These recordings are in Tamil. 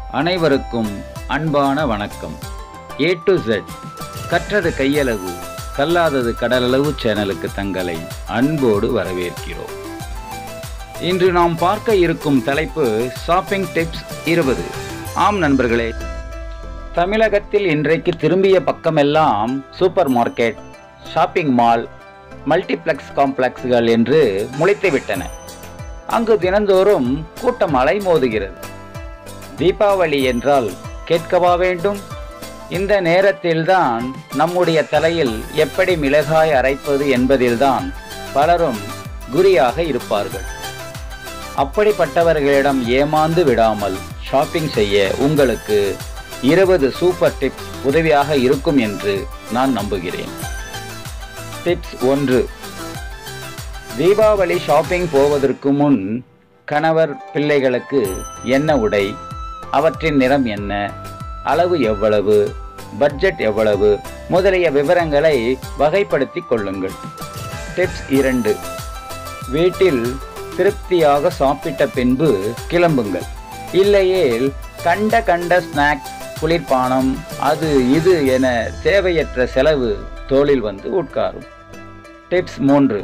அனைவருக்கும் அன்பான வணக்கம் ஏ டு Z கற்றது கையளவு கல்லாதது கடலளவு சேனலுக்கு தங்களை அன்போடு வரவேற்கிறோம் இன்று நாம் பார்க்க இருக்கும் தலைப்பு ஷாப்பிங் டிப்ஸ் இருபது ஆம் நண்பர்களே தமிழகத்தில் இன்றைக்கு திரும்பிய பக்கமெல்லாம் super market shopping mall multiplex காம்ப்ளெக்ஸ்கள் என்று முளைத்துவிட்டன அங்கு தினந்தோறும் கூட்டம் அலைமோதுகிறது தீபாவளி என்றால் கேட்கவா வேண்டும் இந்த நேரத்தில்தான் நம்முடைய தலையில் எப்படி மிளகாய் அரைப்பது என்பதில்தான் பலரும் குறியாக இருப்பார்கள் அப்படிப்பட்டவர்களிடம் ஏமாந்து விடாமல் ஷாப்பிங் செய்ய உங்களுக்கு இருபது சூப்பர் டிப்ஸ் உதவியாக இருக்கும் என்று நான் நம்புகிறேன் டிப்ஸ் ஒன்று தீபாவளி ஷாப்பிங் போவதற்கு முன் கணவர் பிள்ளைகளுக்கு என்ன உடை அவற்றின் நிறம் என்ன அளவு எவ்வளவு பட்ஜெட் எவ்வளவு முதலிய விவரங்களை வகைப்படுத்திக் கொள்ளுங்கள் டிப்ஸ் இரண்டு வீட்டில் திருப்தியாக சாப்பிட்ட பின்பு கிளம்புங்கள் இல்லையேல் கண்ட கண்ட ஸ்நாக்ஸ் குளிர்பானம் அது இது என தேவையற்ற செலவு தோளில் வந்து உட்காரும் டிப்ஸ் மூன்று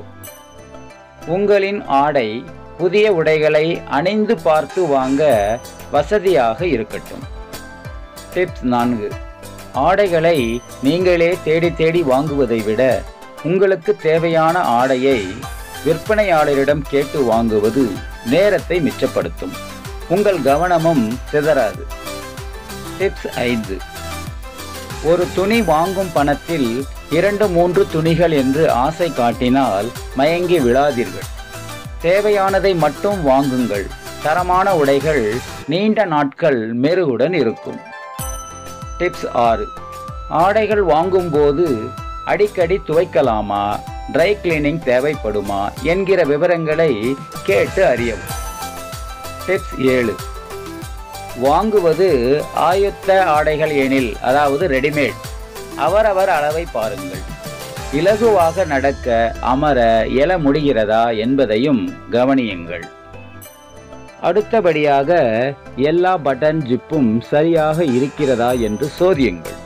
உங்களின் ஆடை புதிய உடைகளை அணிந்து பார்த்து வாங்க வசதியாக இருக்கட்டும் டிப்ஸ் நான்கு ஆடைகளை நீங்களே தேடி தேடி வாங்குவதை விட உங்களுக்கு தேவையான ஆடையை விற்பனையாளரிடம் கேட்டு வாங்குவது நேரத்தை மிச்சப்படுத்தும் உங்கள் கவனமும் சிதறாது டிப்ஸ் ஐந்து ஒரு துணி வாங்கும் பணத்தில் இரண்டு மூன்று துணிகள் என்று ஆசை காட்டினால் மயங்கி விழாதீர்கள் தேவையானதை மட்டும் வாங்குங்கள் தரமான உடைகள் நீண்ட நாட்கள் மெருகுடன் இருக்கும் டிப்ஸ் ஆறு ஆடைகள் வாங்கும்போது அடிக்கடி துவைக்கலாமா ட்ரை கிளீனிங் தேவைப்படுமா என்கிற விவரங்களை கேட்டு அறியவும் டிப்ஸ் ஏழு வாங்குவது ஆயுத்த ஆடைகள் எனில் அதாவது ரெடிமேட் அவரவர் அளவை பாருங்கள் இலகுவாக நடக்க அமர எழ முடிகிறதா என்பதையும் கவனியுங்கள் அடுத்தபடியாக எல்லா பட்டன் ஜிப்பும் சரியாக இருக்கிறதா என்று சோதியுங்கள்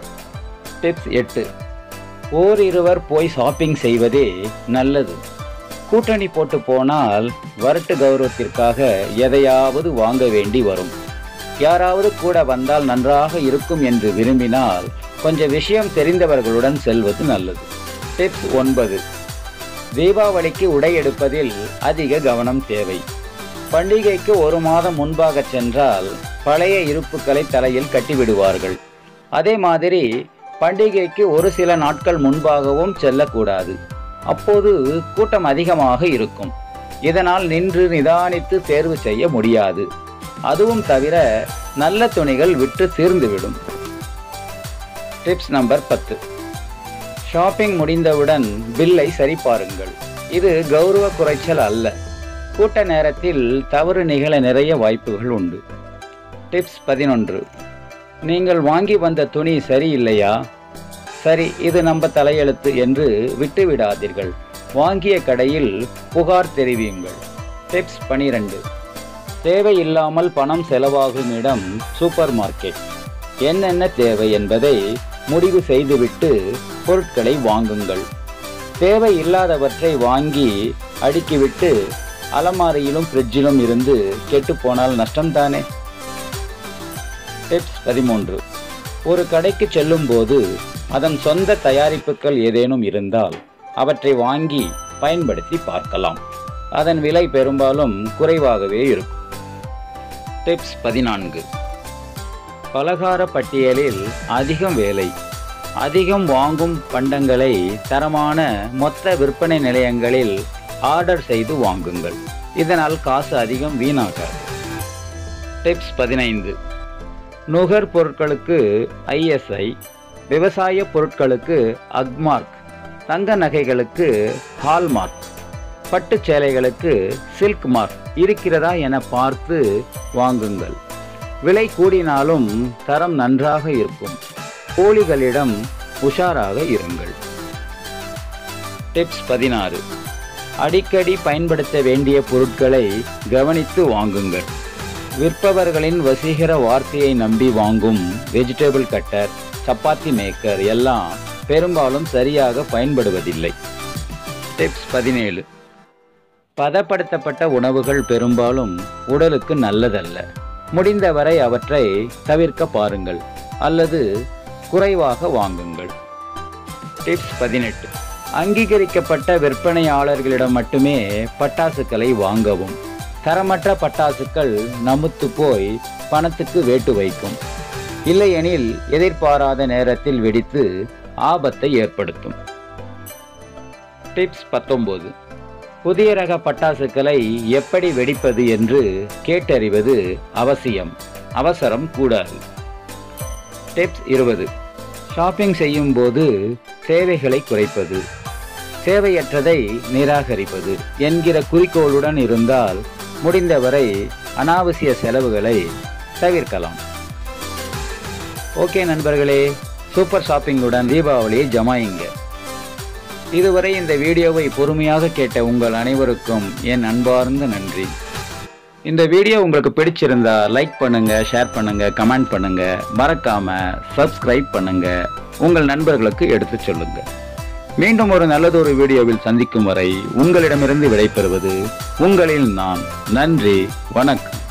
டிப்ஸ் எட்டு ஓரிருவர் போய் ஷாப்பிங் செய்வதே நல்லது கூட்டணி போட்டு போனால் வரட்டு கௌரவத்திற்காக எதையாவது வாங்க வேண்டி வரும் யாராவது கூட வந்தால் நன்றாக இருக்கும் என்று விரும்பினால் கொஞ்சம் விஷயம் தெரிந்தவர்களுடன் செல்வது நல்லது டிப்ஸ் ஒன்பது தீபாவளிக்கு உடை எடுப்பதில் அதிக கவனம் தேவை பண்டிகைக்கு ஒரு மாதம் முன்பாக சென்றால் பழைய இருப்புக்களை தலையில் கட்டிவிடுவார்கள் அதே மாதிரி பண்டிகைக்கு ஒரு சில நாட்கள் முன்பாகவும் செல்லக்கூடாது அப்போது கூட்டம் அதிகமாக இருக்கும் இதனால் நின்று நிதானித்து தேர்வு செய்ய முடியாது அதுவும் தவிர நல்ல துணிகள் விட்டு தீர்ந்துவிடும் டிப்ஸ் நம்பர் பத்து ஷாப்பிங் முடிந்தவுடன் பில்லை சரிபாருங்கள் இது கௌரவ குறைச்சல் அல்ல கூட்ட நேரத்தில் தவறு நிகழ நிறைய வாய்ப்புகள் உண்டு டிப்ஸ் பதினொன்று நீங்கள் வாங்கி வந்த துணி சரியில்லையா சரி இது நம்ம தலையெழுத்து என்று விட்டுவிடாதீர்கள் வாங்கிய கடையில் புகார் தெரிவியுங்கள் டிப்ஸ் பனிரெண்டு தேவையில்லாமல் பணம் செலவாகும் இடம் சூப்பர் மார்க்கெட் என்னென்ன தேவை என்பதை முடிவு செய்துவிட்டு பொருட்களை வாங்குங்கள் தேவை இல்லாதவற்றை வாங்கி அடுக்கிவிட்டு அலமாரியிலும் ஃப்ரிட்ஜிலும் இருந்து கெட்டுப்போனால் நஷ்டம்தானே டிப்ஸ் பதிமூன்று ஒரு கடைக்கு செல்லும்போது அதன் சொந்த தயாரிப்புகள் ஏதேனும் இருந்தால் அவற்றை வாங்கி பயன்படுத்தி பார்க்கலாம் அதன் விலை பெரும்பாலும் குறைவாகவே இருக்கும் டிப்ஸ் பதினான்கு பலகார பட்டியலில் அதிகம் வேலை அதிகம் வாங்கும் பண்டங்களை தரமான மொத்த விற்பனை நிலையங்களில் ஆர்டர் செய்து வாங்குங்கள் இதனால் காசு அதிகம் வீணாகாது டிப்ஸ் பதினைந்து நுகர் பொருட்களுக்கு ஐஎஸ்ஐ விவசாய பொருட்களுக்கு அக்மார்க் தங்க நகைகளுக்கு ஹால்மார்க் பட்டு சேலைகளுக்கு சில்க் மார்க் இருக்கிறதா என பார்த்து வாங்குங்கள் விலை கூடினாலும் தரம் நன்றாக இருக்கும் போலிகளிடம் உஷாராக இருங்கள் டிப்ஸ் பதினாறு அடிக்கடி பயன்படுத்த வேண்டிய பொருட்களை கவனித்து வாங்குங்கள் விற்பவர்களின் வசீகர வார்த்தையை நம்பி வாங்கும் வெஜிடபிள் கட்டர் சப்பாத்தி மேக்கர் எல்லாம் பெரும்பாலும் சரியாக பயன்படுவதில்லை டிப்ஸ் பதினேழு பதப்படுத்தப்பட்ட உணவுகள் பெரும்பாலும் உடலுக்கு நல்லதல்ல முடிந்தவரை அவற்றை தவிர்க்க பாருங்கள் அல்லது குறைவாக வாங்குங்கள் டிப்ஸ் பதினெட்டு அங்கீகரிக்கப்பட்ட விற்பனையாளர்களிடம் மட்டுமே பட்டாசுகளை வாங்கவும் தரமற்ற பட்டாசுகள் நமுத்து போய் பணத்துக்கு வேட்டு வைக்கும் இல்லையெனில் எதிர்பாராத நேரத்தில் வெடித்து ஆபத்தை ஏற்படுத்தும் டிப்ஸ் பத்தொன்பது புதிய ரக பட்டாசுகளை எப்படி வெடிப்பது என்று கேட்டறிவது அவசியம் அவசரம் கூடாது டிப்ஸ் இருபது ஷாப்பிங் செய்யும் போது சேவைகளை குறைப்பது தேவையற்றதை நிராகரிப்பது என்கிற குறிக்கோளுடன் இருந்தால் முடிந்தவரை அனாவசிய செலவுகளை தவிர்க்கலாம் ஓகே நண்பர்களே சூப்பர் ஷாப்பிங்குடன் தீபாவளியை ஜமாயிங்க இதுவரை இந்த வீடியோவை பொறுமையாக கேட்ட உங்கள் அனைவருக்கும் என் அன்பார்ந்த நன்றி இந்த வீடியோ உங்களுக்கு பிடிச்சிருந்தா லைக் பண்ணுங்க ஷேர் பண்ணுங்க கமெண்ட் பண்ணுங்க மறக்காம சப்ஸ்கிரைப் பண்ணுங்க உங்கள் நண்பர்களுக்கு எடுத்து சொல்லுங்க மீண்டும் ஒரு நல்லதொரு வீடியோவில் சந்திக்கும் வரை உங்களிடமிருந்து விடைபெறுவது உங்களில் நான் நன்றி வணக்கம்